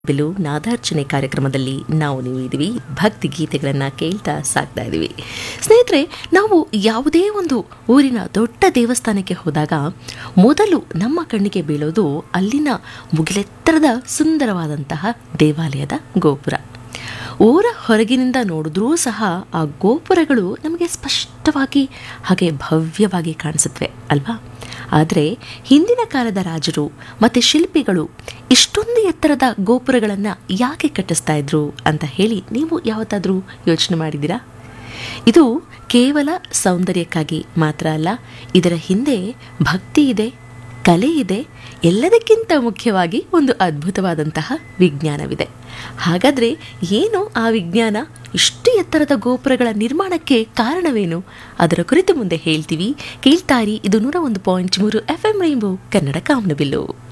bill ನಾದಾರ್ಚನೆ ಕಾರ್ಯಕ್ರಮದಲ್ಲಿ ನಾವು ನೀವು ಇದ್ದೀವಿ ಭಕ್ತಿ ಗೀತೆಗಳನ್ನು ಕೇಳ್ತಾ ಸಾಕ್ತಾ ಇದ್ದೀವಿ ಸ್ನೇಹಿತರೆ ನಾವು ಯಾವುದೇ ಒಂದು ಊರಿನ ದೊಡ್ಡ ದೇವಸ್ಥಾನಕ್ಕೆ ಹೋದಾಗ ಮೊದಲು ನಮ್ಮ ಕಣ್ಣಿಗೆ ಬೀಳೋದು ಅಲ್ಲಿನ ಮುಗಿಲೆತ್ತರದ ಸುಂದರವಾದಂತಹ ದೇವಾಲಯದ ಗೋಪುರ ಊರ ಹೊರಗಿನಿಂದ ನೋಡಿದ್ರೂ ಸಹ ಆ ಗೋಪುರಗಳು ನಮಗೆ ಸ್ಪಷ್ಟವಾಗಿ ಹಾಗೆ ಭವ್ಯವಾಗಿ ಕಾಣಿಸುತ್ತವೆ ಅಲ್ವಾ ಆದರೆ ಹಿಂದಿನ ಕಾಲದ ರಾಜರು ಮತ್ತು ಶಿಲ್ಪಿಗಳು ಇಷ್ಟೊಂದು ಎತ್ತರದ ಗೋಪುರಗಳನ್ನು ಯಾಕೆ ಕಟ್ಟಿಸ್ತಾ ಇದ್ರು ಅಂತ ಹೇಳಿ ನೀವು ಯಾವತ್ತಾದರೂ ಯೋಚನೆ ಮಾಡಿದ್ದೀರಾ ಇದು ಕೇವಲ ಸೌಂದರ್ಯಕ್ಕಾಗಿ ಮಾತ್ರ ಅಲ್ಲ ಇದರ ಹಿಂದೆ ಭಕ್ತಿ ಇದೆ ಕಲೆ ಇದೆ ಎಲ್ಲದಕ್ಕಿಂತ ಮುಖ್ಯವಾಗಿ ಒಂದು ಅದ್ಭುತವಾದಂತಹ ವಿಜ್ಞಾನವಿದೆ ಹಾಗಾದರೆ ಏನು ಆ ವಿಜ್ಞಾನ ಇಷ್ಟು ಎತ್ತರದ ಗೋಪುರಗಳ ನಿರ್ಮಾಣಕ್ಕೆ ಕಾರಣವೇನು ಅದರ ಕುರಿತು ಮುಂದೆ ಹೇಳ್ತೀವಿ ಕೇಳ್ತಾರಿ ಇದು ನೂರ ಒಂದು ಪಾಯಿಂಟ್ ಮೂರು ಎಫ್ ಎಂ ರೈಂಬೋ ಕನ್ನಡ ಕಾಮನಬಿಲ್ಲು